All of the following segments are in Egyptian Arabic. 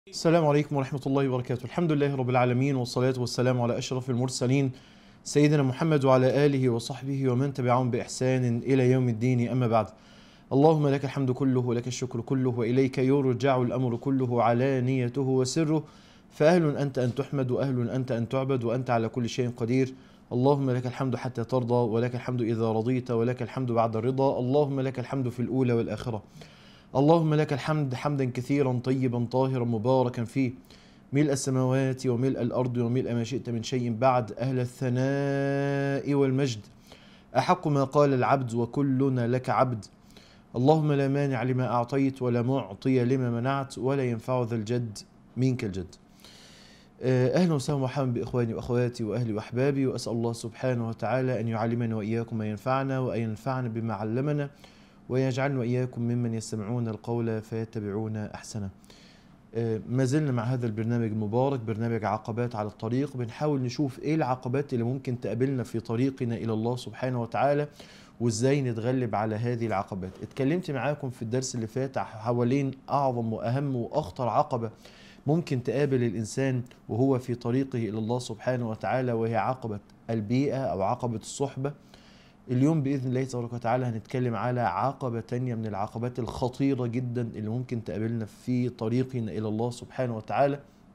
السلام عليكم ورحمة الله وبركاته الحمد لله رب العالمين والصلاة والسلام على أشرف المرسلين سيدنا محمد وعلى آله وصحبه ومن تبعهم بإحسان إلى يوم الدين أما بعد اللهم لك الحمد كله ولك الشكر كله وإليك يرجع الأمر كله علانيته وسره فأهل أنت أن تحمد وأهل أنت أن تعبد وأنت على كل شيء قدير اللهم لك الحمد حتى ترضى ولك الحمد إذا رضيت ولك الحمد بعد الرضا اللهم لك الحمد في الأولى والآخرة اللهم لك الحمد حمدا كثيرا طيبا طاهرا مباركا فيه ملء السماوات وملء الأرض وملء ما شئت من شيء بعد أهل الثناء والمجد أحق ما قال العبد وكلنا لك عبد اللهم لا مانع لما أعطيت ولا معطي لما منعت ولا ينفع ذا الجد منك الجد أهلا وسهلا ومرحبا بإخواني وأخواتي وأهلي وأحبابي وأسأل الله سبحانه وتعالى أن يعلمنا وإياكم ما ينفعنا وأن ينفعنا بما علمنا ويجعلنا وإياكم ممن يستمعون القول فيتبعون أحسنه ما زلنا مع هذا البرنامج المبارك برنامج عقبات على الطريق بنحاول نشوف ايه العقبات اللي ممكن تقابلنا في طريقنا الى الله سبحانه وتعالى وازاي نتغلب على هذه العقبات اتكلمت معاكم في الدرس اللي فات حوالين اعظم واهم واخطر عقبه ممكن تقابل الانسان وهو في طريقه الى الله سبحانه وتعالى وهي عقبه البيئه او عقبه الصحبه اليوم بإذن الله تبارك وتعالى هنتكلم على عقبة تانية من العقبات الخطيرة جدا اللي ممكن تقابلنا في طريقنا إلى الله سبحانه وتعالى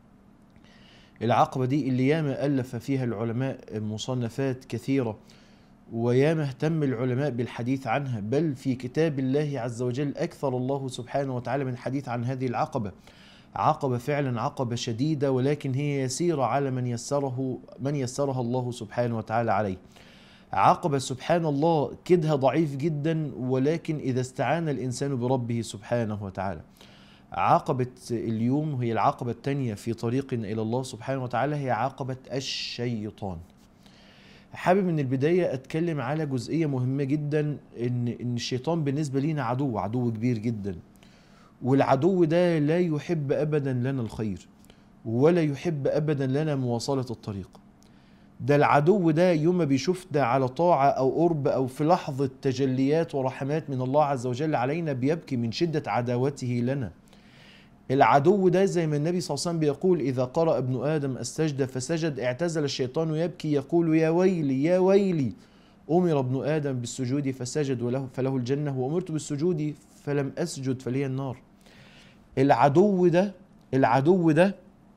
العقبة دي اللي ياما ألف فيها العلماء مصنفات كثيرة وياما اهتم العلماء بالحديث عنها بل في كتاب الله عز وجل أكثر الله سبحانه وتعالى من الحديث عن هذه العقبة عقبة فعلا عقبة شديدة ولكن هي يسيرة على من يسره من يسرها الله سبحانه وتعالى عليه عقبة سبحان الله كدها ضعيف جدا ولكن إذا استعان الإنسان بربه سبحانه وتعالى عقبة اليوم هي العقبة الثانية في طريقنا إلى الله سبحانه وتعالى هي عقبة الشيطان حابب من البداية أتكلم على جزئية مهمة جدا إن إن الشيطان بالنسبة لينا عدو عدو كبير جدا والعدو ده لا يحب أبدا لنا الخير ولا يحب أبدا لنا مواصلة الطريق ده العدو ده يوم ما بيشوفنا على طاعة أو قرب أو في لحظة تجليات ورحمات من الله عز وجل علينا بيبكي من شدة عداوته لنا العدو ده زي ما النبي صلى الله عليه وسلم بيقول إذا قرأ ابن آدم السجدة فسجد اعتزل الشيطان يبكي يقول يا ويلي يا ويلي أمر ابن آدم بالسجود فسجد وله فله الجنة وأمرت بالسجود فلم أسجد فلي النار العدو ده العدو ده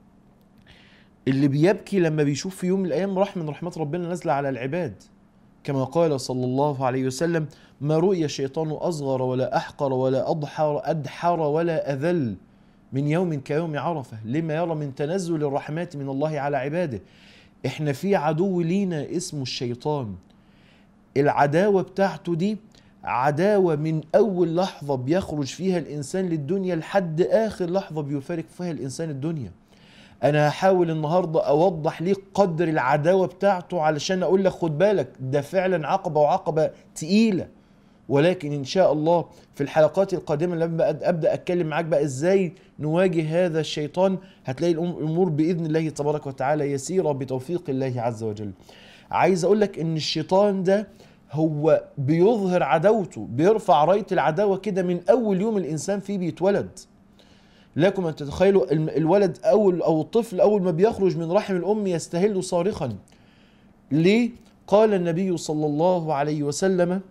اللي بيبكي لما بيشوف في يوم من الايام رحمه من رحمات ربنا نازله على العباد كما قال صلى الله عليه وسلم ما رؤي الشيطان اصغر ولا احقر ولا اضحر ادحر ولا اذل من يوم كيوم عرفه لما يرى من تنزل الرحمات من الله على عباده احنا في عدو لينا اسمه الشيطان العداوه بتاعته دي عداوه من اول لحظه بيخرج فيها الانسان للدنيا لحد اخر لحظه بيفارق فيها الانسان الدنيا انا هحاول النهارده اوضح ليك قدر العداوه بتاعته علشان اقول لك خد بالك ده فعلا عقبه وعقبه تقيله ولكن ان شاء الله في الحلقات القادمه لما ابدا اتكلم معاك بقى ازاي نواجه هذا الشيطان هتلاقي الامور باذن الله تبارك وتعالى يسيره بتوفيق الله عز وجل عايز اقول لك ان الشيطان ده هو بيظهر عداوته بيرفع رايه العداوه كده من اول يوم الانسان فيه بيتولد لكم ان تتخيلوا الولد اول او الطفل اول ما بيخرج من رحم الام يستهل صارخا ليه قال النبي صلى الله عليه وسلم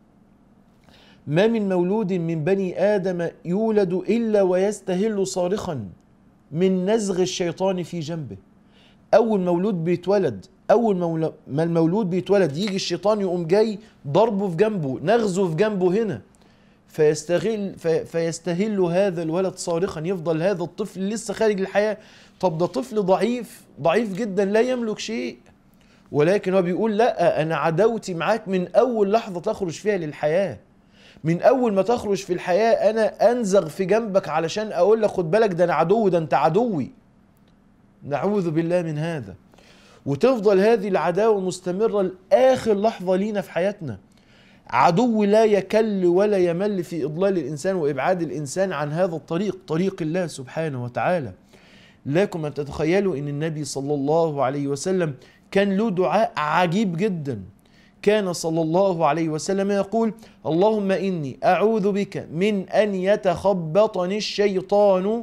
ما من مولود من بني ادم يولد الا ويستهل صارخا من نزغ الشيطان في جنبه اول مولود بيتولد اول ما المولود بيتولد يجي الشيطان يقوم جاي ضربه في جنبه نغزه في جنبه هنا فيستغل في فيستهل هذا الولد صارخا يفضل هذا الطفل لسه خارج الحياه طب ده طفل ضعيف ضعيف جدا لا يملك شيء ولكن هو بيقول لا انا عداوتي معاك من اول لحظه تخرج فيها للحياه من اول ما تخرج في الحياه انا انزغ في جنبك علشان اقول لك خد بالك ده انا عدو ده انت عدوي نعوذ بالله من هذا وتفضل هذه العداوه مستمره لاخر لحظه لينا في حياتنا عدو لا يكل ولا يمل في إضلال الإنسان وإبعاد الإنسان عن هذا الطريق طريق الله سبحانه وتعالى لكم أن تتخيلوا أن النبي صلى الله عليه وسلم كان له دعاء عجيب جدا كان صلى الله عليه وسلم يقول اللهم إني أعوذ بك من أن يتخبطني الشيطان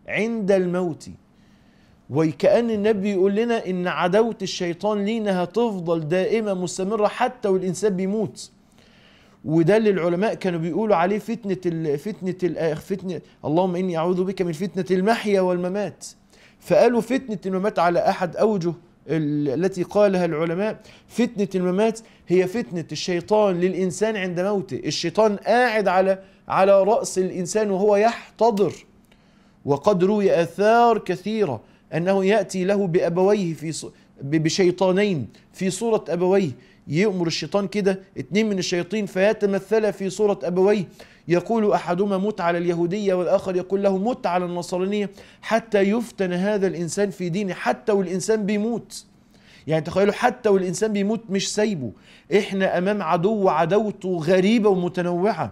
عند الموت وكأن النبي يقول لنا إن عداوة الشيطان لينا هتفضل دائمة مستمرة حتى والإنسان بيموت وده اللي العلماء كانوا بيقولوا عليه فتنة ال فتنة ال فتنة اللهم إني أعوذ بك من فتنة المحيا والممات فقالوا فتنة الممات على أحد أوجه ال- التي قالها العلماء فتنة الممات هي فتنة الشيطان للإنسان عند موته الشيطان قاعد على على رأس الإنسان وهو يحتضر وقد روي آثار كثيرة أنه يأتي له بأبويه في ص- ب- بشيطانين في صورة أبويه يأمر الشيطان كده اتنين من الشياطين فيتمثل في صورة أبويه يقول أحدهما مت على اليهودية والآخر يقول له مت على النصرانية حتى يفتن هذا الإنسان في دينه حتى والإنسان بيموت يعني تخيلوا حتى والإنسان بيموت مش سايبه إحنا أمام عدو عدوته غريبة ومتنوعة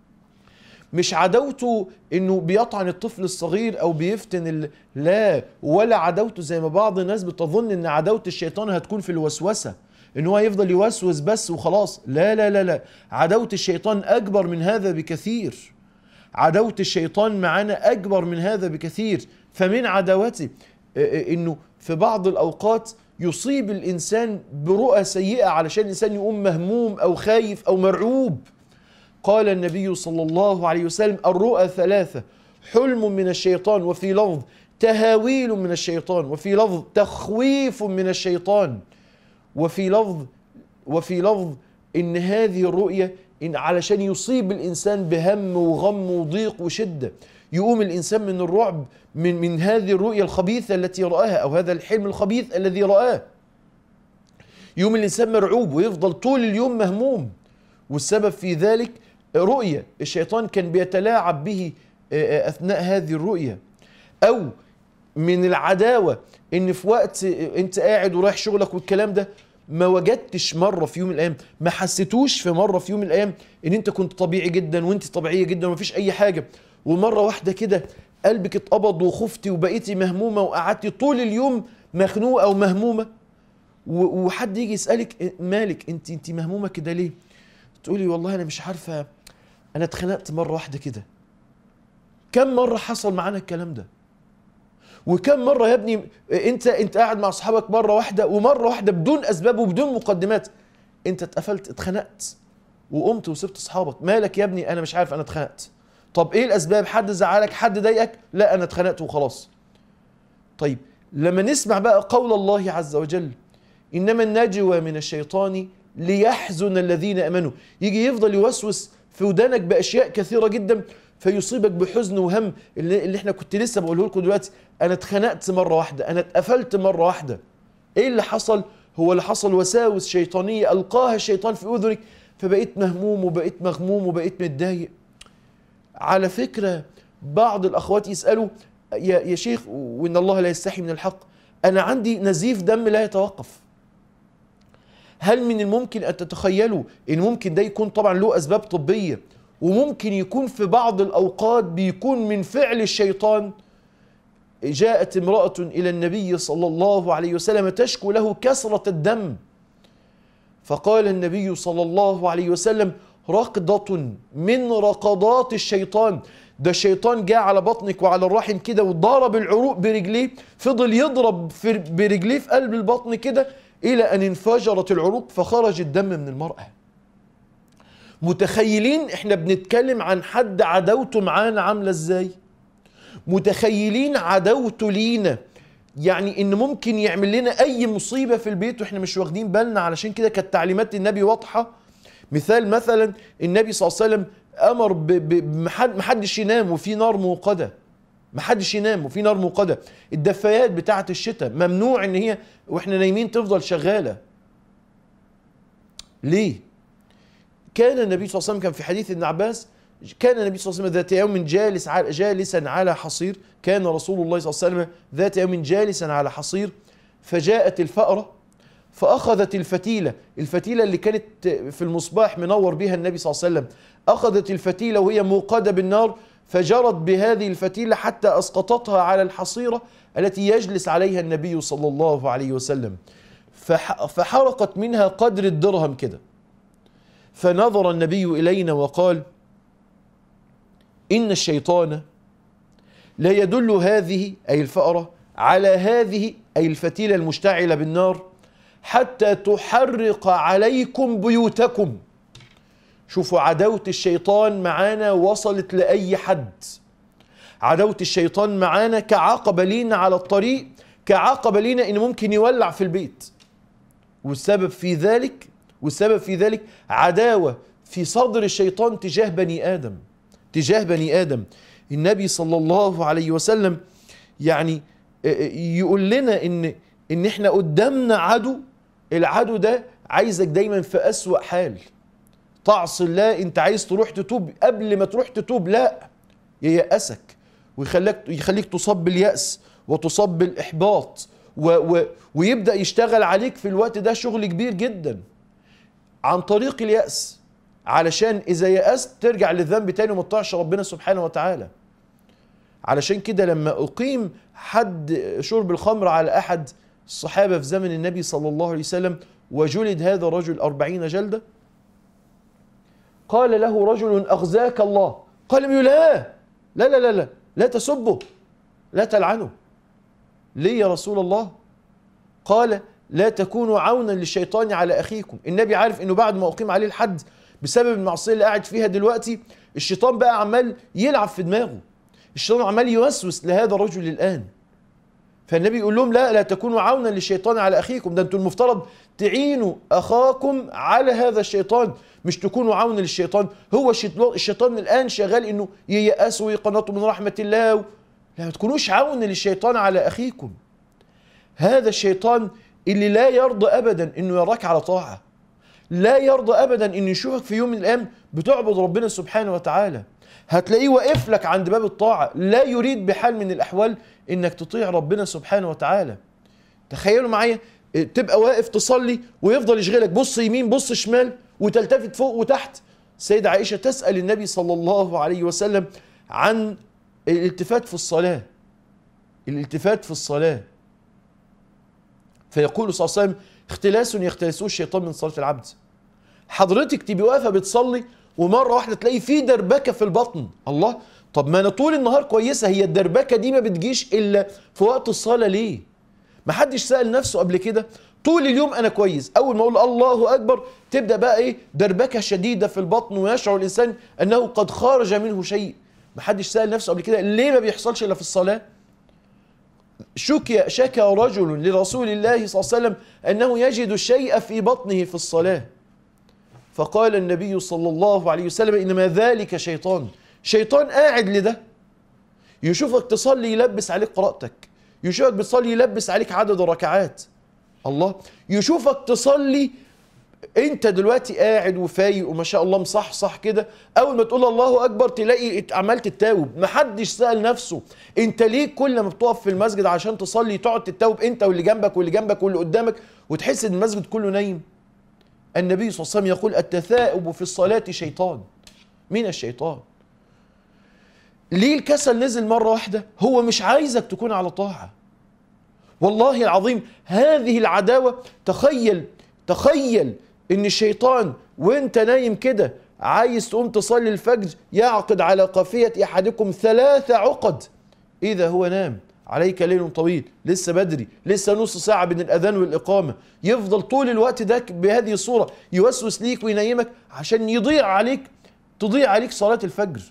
مش عداوته انه بيطعن الطفل الصغير او بيفتن ال... لا ولا عداوته زي ما بعض الناس بتظن ان عداوه الشيطان هتكون في الوسوسه ان هو يفضل يوسوس بس وخلاص لا لا لا لا عداوه الشيطان اكبر من هذا بكثير عداوه الشيطان معانا اكبر من هذا بكثير فمن عداوته آه، آه، انه في بعض الاوقات يصيب الانسان برؤى سيئه علشان الانسان يقوم مهموم او خايف او مرعوب قال النبي صلى الله عليه وسلم الرؤى ثلاثة حلم من الشيطان وفي لفظ تهاويل من الشيطان وفي لفظ تخويف من الشيطان وفي لفظ وفي لفظ ان هذه الرؤية إن علشان يصيب الانسان بهم وغم وضيق وشدة يقوم الانسان من الرعب من من هذه الرؤية الخبيثة التي رآها او هذا الحلم الخبيث الذي رآه يقوم الانسان مرعوب ويفضل طول اليوم مهموم والسبب في ذلك رؤية الشيطان كان بيتلاعب به آه، أثناء هذه الرؤية أو من العداوة إن في وقت أنت قاعد ورايح شغلك والكلام ده ما وجدتش مرة في يوم من الأيام ما حسيتوش في مرة في يوم من الأيام إن أنت كنت طبيعي جدا وأنت طبيعية جدا ومفيش أي حاجة ومرة واحدة كده قلبك اتقبض وخفتي وبقيتي مهمومة وقعدتي طول اليوم مخنوقة ومهمومة و- وحد يجي يسألك مالك أنت أنت مهمومة كده ليه؟ تقولي والله انا مش عارفه انا اتخنقت مره واحده كده كم مره حصل معانا الكلام ده وكم مره يا ابني انت انت قاعد مع اصحابك مره واحده ومره واحده بدون اسباب وبدون مقدمات انت اتقفلت اتخنقت وقمت وسبت اصحابك مالك يا ابني انا مش عارف انا اتخنقت طب ايه الاسباب حد زعلك حد ضايقك لا انا اتخنقت وخلاص طيب لما نسمع بقى قول الله عز وجل انما النجوى من الشيطان ليحزن الذين امنوا يجي يفضل يوسوس في ودانك باشياء كثيره جدا فيصيبك بحزن وهم اللي, اللي احنا كنت لسه بقوله لكم دلوقتي انا اتخنقت مره واحده انا اتقفلت مره واحده ايه اللي حصل هو اللي حصل وساوس شيطانيه القاها الشيطان في اذنك فبقيت مهموم وبقيت مغموم وبقيت متضايق على فكره بعض الاخوات يسالوا يا يا شيخ وان الله لا يستحي من الحق انا عندي نزيف دم لا يتوقف هل من الممكن ان تتخيلوا ان ممكن ده يكون طبعا له اسباب طبيه وممكن يكون في بعض الاوقات بيكون من فعل الشيطان جاءت امراه الى النبي صلى الله عليه وسلم تشكو له كثره الدم فقال النبي صلى الله عليه وسلم رقدة من رقضات الشيطان ده الشيطان جاء على بطنك وعلى الرحم كده وضرب العروق برجليه فضل يضرب في برجليه في قلب البطن كده إلى أن انفجرت العروق فخرج الدم من المرأة متخيلين احنا بنتكلم عن حد عداوته معانا عاملة ازاي متخيلين عداوته لينا يعني ان ممكن يعمل لنا اي مصيبه في البيت واحنا مش واخدين بالنا علشان كده كانت تعليمات النبي واضحه مثال مثلا النبي صلى الله عليه وسلم امر ب- ب- بمحد- محدش ينام وفي نار موقده محدش ينام وفي نار موقده الدفايات بتاعه الشتاء ممنوع ان هي واحنا نايمين تفضل شغاله ليه كان النبي صلى الله عليه وسلم كان في حديث ابن عباس كان النبي صلى الله عليه وسلم ذات يوم جالس على جالسا على حصير كان رسول الله صلى الله عليه وسلم ذات يوم جالسا على حصير فجاءت الفأرة فأخذت الفتيلة الفتيلة اللي كانت في المصباح منور بها النبي صلى الله عليه وسلم أخذت الفتيلة وهي موقدة بالنار فجرت بهذه الفتيلة حتى أسقطتها على الحصيرة التي يجلس عليها النبي صلى الله عليه وسلم فح- فحرقت منها قدر الدرهم كده فنظر النبي إلينا وقال إن الشيطان لا يدل هذه أي الفأرة على هذه أي الفتيلة المشتعلة بالنار حتى تحرق عليكم بيوتكم شوفوا عداوة الشيطان معانا وصلت لأي حد عداوة الشيطان معانا كعقبة لينا على الطريق كعقبة لينا إن ممكن يولع في البيت والسبب في ذلك والسبب في ذلك عداوة في صدر الشيطان تجاه بني آدم تجاه بني آدم النبي صلى الله عليه وسلم يعني يقول لنا إن إن إحنا قدامنا عدو العدو ده عايزك دايما في أسوأ حال تعصي الله انت عايز تروح تتوب قبل ما تروح تتوب لا ييأسك ويخليك يخليك تصاب باليأس وتصاب بالإحباط و و ويبدأ يشتغل عليك في الوقت ده شغل كبير جدا عن طريق اليأس علشان إذا يأست ترجع للذنب تاني وما تطيعش ربنا سبحانه وتعالى علشان كده لما أقيم حد شرب الخمر على أحد الصحابة في زمن النبي صلى الله عليه وسلم وجلد هذا الرجل أربعين جلدة قال له رجل أغزاك الله قال له لا لا لا لا لا لا تسبه لا تلعنه ليه يا رسول الله قال لا تكونوا عونا للشيطان على أخيكم النبي عارف أنه بعد ما أقيم عليه الحد بسبب المعصية اللي قاعد فيها دلوقتي الشيطان بقى عمال يلعب في دماغه الشيطان عمال يوسوس لهذا الرجل الآن فالنبي يقول لهم لا لا تكونوا عونا للشيطان على اخيكم ده انتم المفترض تعينوا اخاكم على هذا الشيطان مش تكونوا عون للشيطان هو الشيطان الان شغال انه ييأسوا ويقنطوا من رحمه الله لا ما تكونوش عون للشيطان على اخيكم هذا الشيطان اللي لا يرضى ابدا انه يراك على طاعه لا يرضى ابدا انه يشوفك في يوم من الايام بتعبد ربنا سبحانه وتعالى هتلاقيه واقف لك عند باب الطاعه لا يريد بحال من الاحوال انك تطيع ربنا سبحانه وتعالى تخيلوا معايا تبقى واقف تصلي ويفضل يشغلك بص يمين بص شمال وتلتفت فوق وتحت سيدة عائشة تسأل النبي صلى الله عليه وسلم عن الالتفات في الصلاة الالتفات في الصلاة فيقول صلى الله عليه وسلم اختلاس يختلسه الشيطان من صلاة العبد حضرتك تبقى واقفة بتصلي ومرة واحدة تلاقي في دربكة في البطن الله طب ما انا طول النهار كويسه هي الدربكه دي ما بتجيش الا في وقت الصلاه ليه ما حدش سال نفسه قبل كده طول اليوم انا كويس اول ما اقول الله اكبر تبدا بقى ايه دربكه شديده في البطن ويشعر الانسان انه قد خرج منه شيء ما حدش سال نفسه قبل كده ليه ما بيحصلش الا في الصلاه شكي شكى رجل لرسول الله صلى الله عليه وسلم انه يجد الشيء في بطنه في الصلاه فقال النبي صلى الله عليه وسلم انما ذلك شيطان شيطان قاعد لده يشوفك تصلي يلبس عليك قراءتك يشوفك بتصلي يلبس عليك عدد الركعات الله يشوفك تصلي انت دلوقتي قاعد وفايق وما شاء الله مصحصح كده اول ما تقول الله اكبر تلاقي عمال تتاوب محدش سال نفسه انت ليه كل ما بتقف في المسجد عشان تصلي تقعد تتاوب انت واللي جنبك واللي جنبك واللي قدامك وتحس ان المسجد كله نايم النبي صلى الله عليه وسلم يقول التثاؤب في الصلاه شيطان مين الشيطان ليه الكسل نزل مرة واحدة هو مش عايزك تكون على طاعة والله العظيم هذه العداوة تخيل تخيل ان الشيطان وانت نايم كده عايز تقوم تصلي الفجر يعقد على قافية احدكم ثلاث عقد اذا هو نام عليك ليل طويل لسه بدري لسه نص ساعة بين الأذان والإقامة يفضل طول الوقت ده بهذه الصورة يوسوس ليك وينيمك عشان يضيع عليك تضيع عليك صلاة الفجر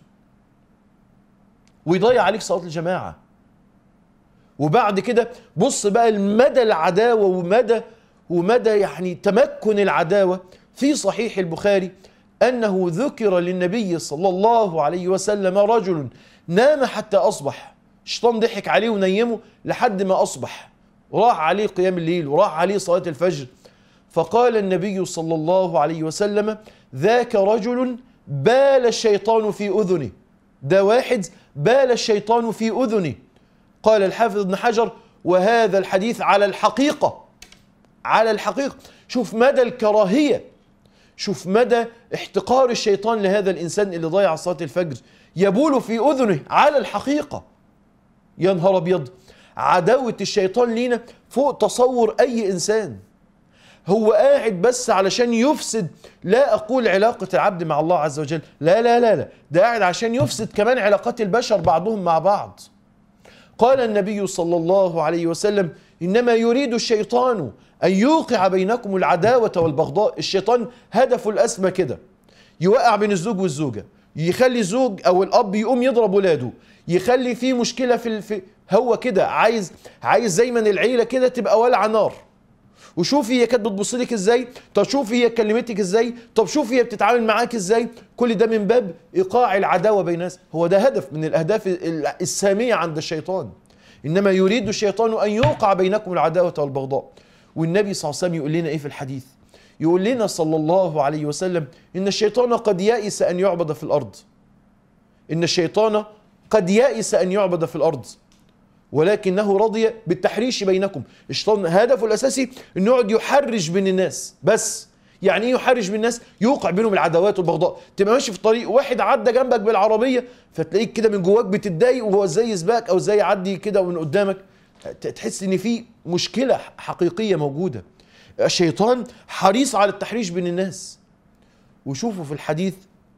ويضيع عليك صلاه الجماعه وبعد كده بص بقى المدى العداوه ومدى ومدى يعني تمكن العداوه في صحيح البخاري انه ذكر للنبي صلى الله عليه وسلم رجل نام حتى اصبح الشيطان ضحك عليه ونيمه لحد ما اصبح وراح عليه قيام الليل وراح عليه صلاه الفجر فقال النبي صلى الله عليه وسلم ذاك رجل بال الشيطان في اذنه ده واحد بال الشيطان في اذنه قال الحافظ ابن حجر وهذا الحديث على الحقيقه على الحقيقه شوف مدى الكراهيه شوف مدى احتقار الشيطان لهذا الانسان اللي ضيع صلاه الفجر يبول في اذنه على الحقيقه يا نهار ابيض عداوه الشيطان لينا فوق تصور اي انسان هو قاعد بس علشان يفسد لا أقول علاقة العبد مع الله عز وجل لا لا لا لا ده قاعد عشان يفسد كمان علاقات البشر بعضهم مع بعض قال النبي صلى الله عليه وسلم إنما يريد الشيطان أن يوقع بينكم العداوة والبغضاء الشيطان هدفه الأسمى كده يوقع بين الزوج والزوجة يخلي الزوج أو الأب يقوم يضرب ولاده يخلي فيه مشكلة في, الف... هو كده عايز عايز زي ما العيلة كده تبقى ولع نار وشوفي هي كانت بتبص لك ازاي طب شوفي هي كلمتك ازاي طب شوفي هي بتتعامل معاك ازاي كل ده من باب ايقاع العداوه بين الناس هو ده هدف من الاهداف الساميه عند الشيطان انما يريد الشيطان ان يوقع بينكم العداوه والبغضاء والنبي صلى الله عليه وسلم يقول لنا ايه في الحديث يقول لنا صلى الله عليه وسلم ان الشيطان قد يئس ان يعبد في الارض ان الشيطان قد يئس ان يعبد في الارض ولكنه رضي بالتحريش بينكم الشيطان هدفه الاساسي انه يقعد يحرج بين الناس بس يعني ايه يحرج بين الناس يوقع بينهم العداوات والبغضاء تبقى ماشي في الطريق واحد عدى جنبك بالعربيه فتلاقيك كده من جواك بتتضايق وهو ازاي يسبقك او ازاي يعدي كده ومن قدامك تحس ان في مشكله حقيقيه موجوده الشيطان حريص على التحريش بين الناس وشوفوا في الحديث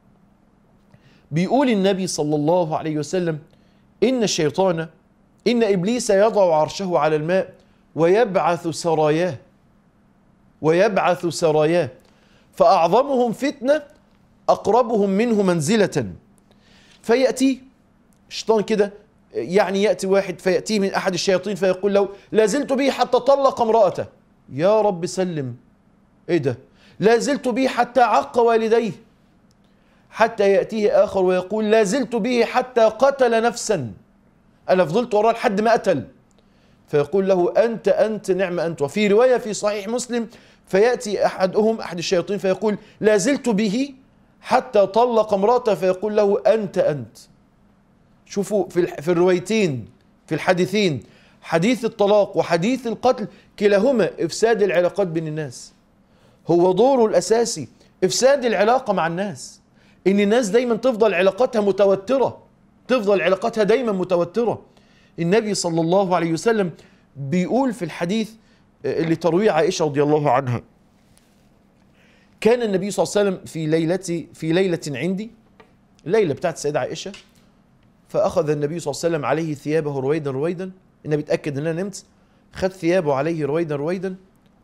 بيقول النبي صلى الله عليه وسلم ان الشيطان إن إبليس يضع عرشه على الماء ويبعث سراياه ويبعث سراياه فأعظمهم فتنة أقربهم منه منزلة فيأتي شيطان كده يعني يأتي واحد فيأتيه من أحد الشياطين فيقول له لا زلت به حتى طلق امرأته يا رب سلم إيه ده لا زلت به حتى عق والديه حتى يأتيه آخر ويقول لا زلت به حتى قتل نفسا أنا فضلت وراه لحد ما قتل فيقول له أنت أنت نعم أنت وفي رواية في صحيح مسلم فيأتي أحدهم أحد الشياطين فيقول لا زلت به حتى طلق امرأته فيقول له أنت أنت شوفوا في, في الروايتين في الحديثين حديث الطلاق وحديث القتل كلاهما إفساد العلاقات بين الناس هو دوره الأساسي إفساد العلاقة مع الناس إن الناس دايما تفضل علاقاتها متوترة تفضل علاقاتها دايما متوترة النبي صلى الله عليه وسلم بيقول في الحديث اللي ترويه عائشة رضي الله عنها كان النبي صلى الله عليه وسلم في ليلة في ليلة عندي الليلة بتاعت السيدة عائشة فأخذ النبي صلى الله عليه وسلم عليه ثيابه رويدا رويدا النبي اتأكد إن أنا نمت خد ثيابه عليه رويدا رويدا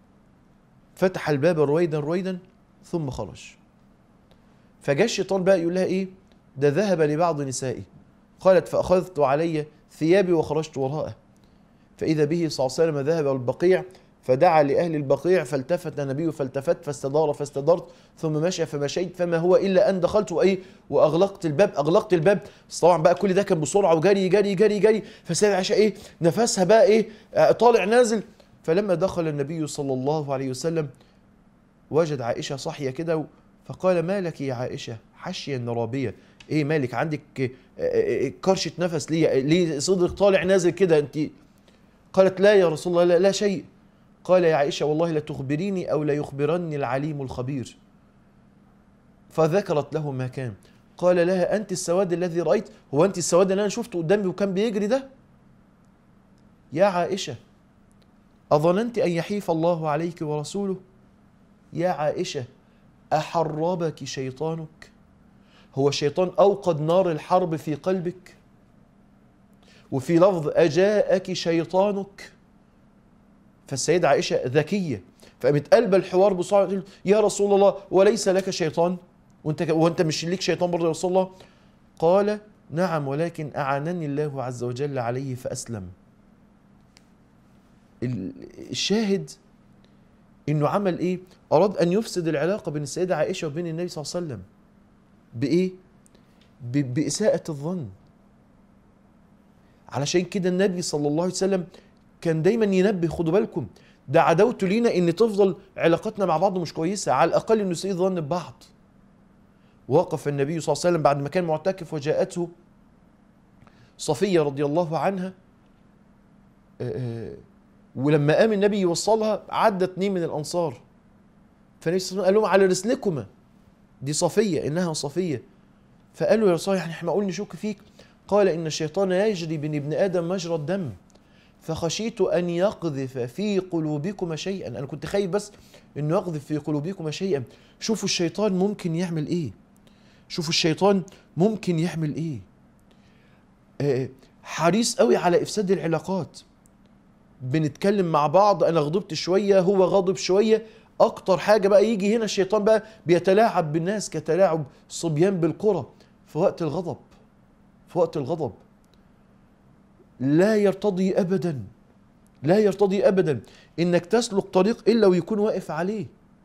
فتح الباب رويدا رويدا ثم خرج فجاء الشيطان بقى يقول لها ايه ده ذهب لبعض نسائي قالت فأخذت علي ثيابي وخرجت وراءه فإذا به صلى الله عليه وسلم ذهب البقيع فدعا لأهل البقيع فالتفت النبي فالتفت فاستدار فاستدرت ثم مشى فمشيت فما هو إلا أن دخلت وإيه وأغلقت الباب أغلقت الباب بس طبعا بقى كل ده كان بسرعة وجري جري جري جري فسيدة عائشة إيه نفسها بقى إيه طالع نازل فلما دخل النبي صلى الله عليه وسلم وجد عائشة صحية كده فقال ما لك يا عائشة حشيا رابية ايه مالك عندك كرشة نفس ليه ليه صدرك طالع نازل كده انت قالت لا يا رسول الله لا, لا شيء قال يا عائشة والله لتخبريني أو ليخبرني العليم الخبير فذكرت له ما كان قال لها أنت السواد الذي رأيت هو أنت السواد اللي أنا شفته قدامي وكان بيجري ده يا عائشة أظننت أن يحيف الله عليك ورسوله يا عائشة أحربك شيطانك هو الشيطان أوقد نار الحرب في قلبك وفي لفظ أجاءك شيطانك فالسيدة عائشة ذكية فقامت قلب الحوار بسرعة يا رسول الله وليس لك شيطان وانت وانت مش ليك شيطان برضه يا رسول الله قال نعم ولكن أعانني الله عز وجل عليه فأسلم الشاهد انه عمل ايه اراد ان يفسد العلاقه بين السيده عائشه وبين النبي صلى الله عليه وسلم بايه باساءه الظن علشان كده النبي صلى الله عليه وسلم كان دايما ينبه خدوا بالكم ده عداوته لينا ان تفضل علاقتنا مع بعض مش كويسه على الاقل انه نسيء ظن ببعض وقف النبي صلى الله عليه وسلم بعد ما كان معتكف وجاءته صفيه رضي الله عنها ولما قام النبي يوصلها عدى اتنين من الانصار فالنبي صلى الله عليه وسلم قال لهم على رسلكما دي صفيه انها صفيه فقالوا يا رسول الله يعني احنا معقول نشك فيك قال ان الشيطان يجري بين ابن ادم مجرى الدم فخشيت ان يقذف في قلوبكما شيئا انا كنت خايف بس انه يقذف في قلوبكما شيئا شوفوا الشيطان ممكن يعمل ايه شوفوا الشيطان ممكن يعمل ايه آه حريص قوي على افساد العلاقات بنتكلم مع بعض انا غضبت شويه هو غضب شويه اكتر حاجه بقى يجي هنا الشيطان بقى بيتلاعب بالناس كتلاعب صبيان بالقرى في وقت الغضب في وقت الغضب لا يرتضي ابدا لا يرتضي ابدا انك تسلك طريق الا ويكون واقف عليه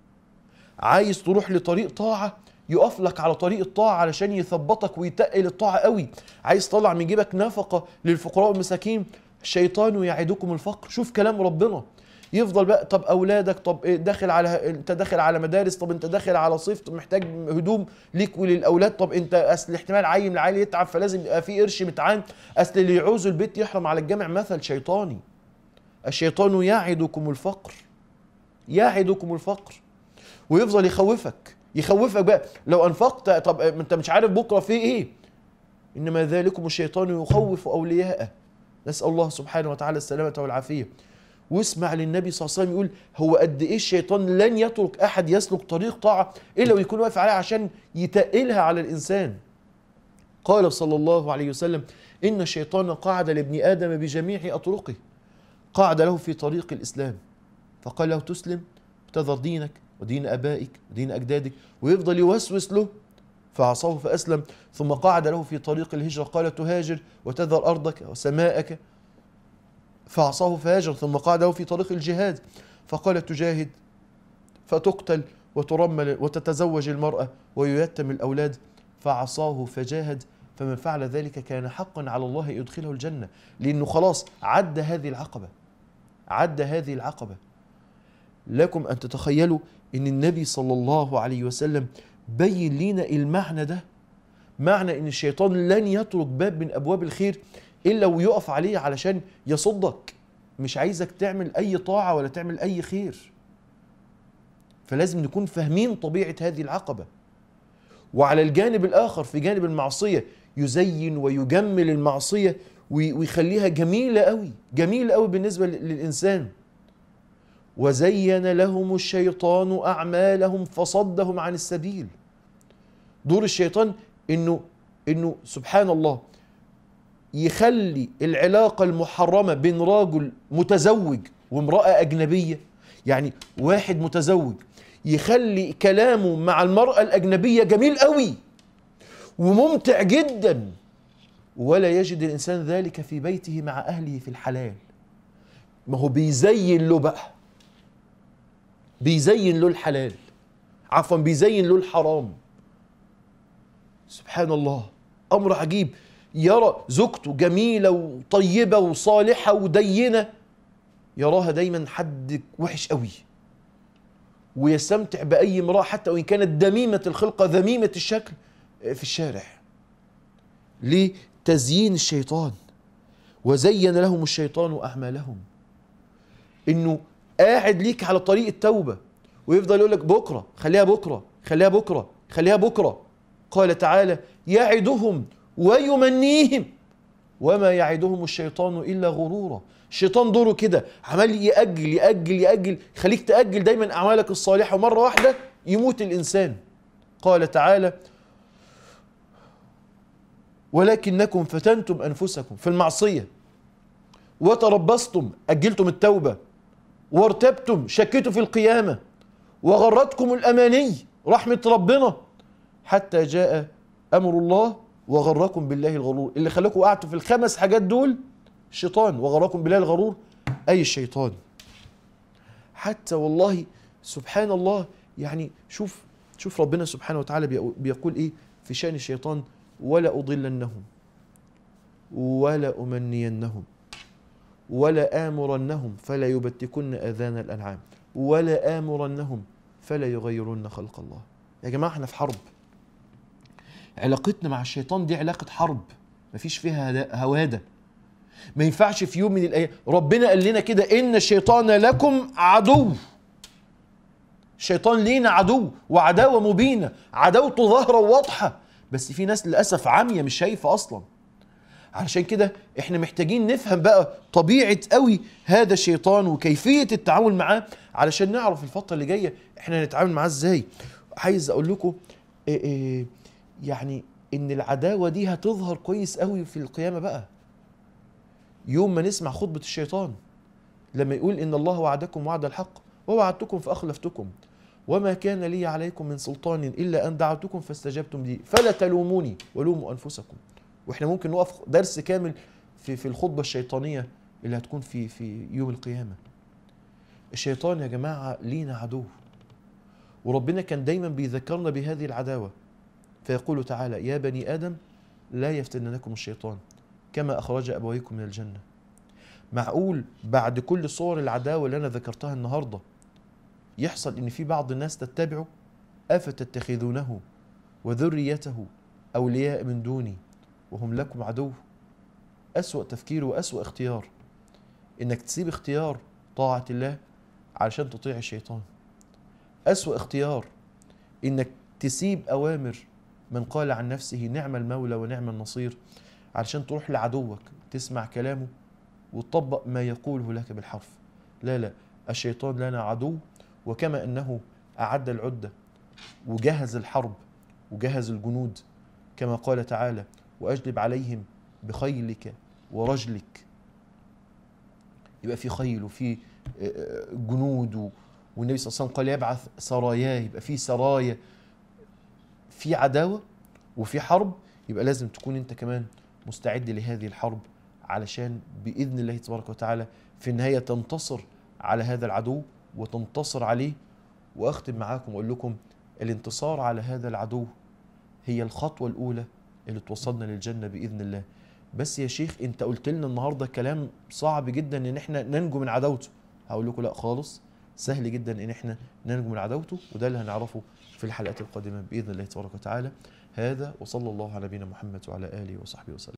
عايز تروح لطريق طاعه يقف لك على طريق الطاعه علشان يثبطك ويتقل الطاعه قوي عايز تطلع من جيبك نفقه للفقراء والمساكين الشيطان يعدكم الفقر شوف كلام ربنا يفضل بقى طب اولادك طب إيه داخل على انت داخل على مدارس طب انت داخل على صيف طب محتاج هدوم ليك وللاولاد طب انت اصل احتمال عيل العيل يتعب فلازم يبقى في قرش متعان اصل اللي يعوز البيت يحرم على الجامع مثل شيطاني الشيطان يعدكم الفقر يعدكم الفقر ويفضل يخوفك يخوفك بقى لو انفقت طب انت مش عارف بكره في ايه انما ذلكم الشيطان يخوف اولياءه نسال الله سبحانه وتعالى السلامه والعافيه واسمع للنبي صلى الله عليه وسلم يقول هو قد ايه الشيطان لن يترك احد يسلك طريق طاعه الا ويكون واقف عليها عشان يتقلها على الانسان قال صلى الله عليه وسلم ان الشيطان قعد لابن ادم بجميع اطرقه قعد له في طريق الاسلام فقال له تسلم تذر دينك ودين ابائك ودين اجدادك ويفضل يوسوس له فعصاه فاسلم ثم قعد له في طريق الهجره قال تهاجر وتذر ارضك وسماءك فعصاه فهاجر ثم قعد له في طريق الجهاد فقال تجاهد فتقتل وترمل وتتزوج المرأة ويتم الأولاد فعصاه فجاهد فمن فعل ذلك كان حقا على الله يدخله الجنة لأنه خلاص عد هذه العقبة عد هذه العقبة لكم أن تتخيلوا أن النبي صلى الله عليه وسلم بين لنا المعنى ده معنى أن الشيطان لن يترك باب من أبواب الخير الا ويقف عليه علشان يصدك مش عايزك تعمل اي طاعه ولا تعمل اي خير فلازم نكون فاهمين طبيعه هذه العقبه وعلى الجانب الاخر في جانب المعصيه يزين ويجمل المعصيه ويخليها جميله قوي جميله قوي بالنسبه للانسان وزين لهم الشيطان اعمالهم فصدهم عن السبيل دور الشيطان انه انه سبحان الله يخلي العلاقة المحرمة بين راجل متزوج وامرأة أجنبية يعني واحد متزوج يخلي كلامه مع المرأة الأجنبية جميل قوي وممتع جدا ولا يجد الإنسان ذلك في بيته مع أهله في الحلال ما هو بيزين له بقى بيزين له الحلال عفوا بيزين له الحرام سبحان الله أمر عجيب يرى زوجته جميلة وطيبة وصالحة ودينة يراها دايما حد وحش قوي ويستمتع بأي امرأة حتى وإن كانت دميمة الخلقة ذميمة الشكل في الشارع ليه تزيين الشيطان وزين لهم الشيطان أعمالهم إنه قاعد ليك على طريق التوبة ويفضل يقول لك بكرة خليها بكرة خليها بكرة خليها بكرة قال تعالى يعدهم ويمنيهم وما يعدهم الشيطان الا غرورا الشيطان دوره كده عمال يأجل يأجل يأجل خليك تأجل دايما أعمالك الصالحة ومرة واحدة يموت الإنسان قال تعالى ولكنكم فتنتم أنفسكم في المعصية وتربصتم أجلتم التوبة وارتبتم شكيتوا في القيامة وغرتكم الأماني رحمة ربنا حتى جاء أمر الله وغركم بالله الغرور اللي خلاكم وقعتوا في الخمس حاجات دول الشيطان وغركم بالله الغرور أي الشيطان حتى والله سبحان الله يعني شوف شوف ربنا سبحانه وتعالى بيقول ايه في شأن الشيطان ولا أضلنهم ولا أمنينهم ولا آمرنهم فلا يبتكن آذان الأنعام ولا آمرنهم فلا يغيرن خلق الله يا جماعة احنا في حرب علاقتنا مع الشيطان دي علاقة حرب مفيش فيها هوادة ما ينفعش في يوم من الأيام ربنا قال لنا كده إن الشيطان لكم عدو الشيطان لينا عدو وعداوة مبينة عداوته ظاهرة وواضحة بس في ناس للأسف عامية مش شايفة أصلا علشان كده احنا محتاجين نفهم بقى طبيعة قوي هذا الشيطان وكيفية التعامل معاه علشان نعرف الفترة اللي جاية احنا هنتعامل معاه ازاي عايز اقول لكم إيه إيه يعني ان العداوه دي هتظهر كويس قوي في القيامه بقى يوم ما نسمع خطبة الشيطان لما يقول إن الله وعدكم وعد الحق ووعدتكم فأخلفتكم وما كان لي عليكم من سلطان إلا أن دعوتكم فاستجبتم لي فلا تلوموني ولوموا أنفسكم وإحنا ممكن نقف درس كامل في في الخطبة الشيطانية اللي هتكون في في يوم القيامة الشيطان يا جماعة لينا عدو وربنا كان دايما بيذكرنا بهذه العداوة فيقول تعالى يا بني آدم لا يفتننكم الشيطان كما أخرج أبويكم من الجنة معقول بعد كل صور العداوة اللي أنا ذكرتها النهاردة يحصل إن في بعض الناس تتبعه أفتتخذونه وذريته أولياء من دوني وهم لكم عدو أسوأ تفكير وأسوأ اختيار إنك تسيب اختيار طاعة الله علشان تطيع الشيطان أسوأ اختيار إنك تسيب أوامر من قال عن نفسه نعم المولى ونعم النصير علشان تروح لعدوك تسمع كلامه وتطبق ما يقوله لك بالحرف لا لا الشيطان لنا عدو وكما أنه أعد العدة وجهز الحرب وجهز الجنود كما قال تعالى وأجلب عليهم بخيلك ورجلك يبقى في خيل وفي جنود والنبي صلى الله عليه وسلم قال يبعث سراياه يبقى في سرايا في عداوه وفي حرب يبقى لازم تكون انت كمان مستعد لهذه الحرب علشان باذن الله تبارك وتعالى في النهايه تنتصر على هذا العدو وتنتصر عليه واختم معاكم واقول لكم الانتصار على هذا العدو هي الخطوه الاولى اللي توصلنا للجنه باذن الله بس يا شيخ انت قلت لنا النهارده كلام صعب جدا ان احنا ننجو من عداوته هقول لكم لا خالص سهل جدا ان احنا ننجو من عداوته وده اللي هنعرفه في الحلقات القادمه باذن الله تبارك وتعالى هذا وصلى الله على نبينا محمد وعلى اله وصحبه وسلم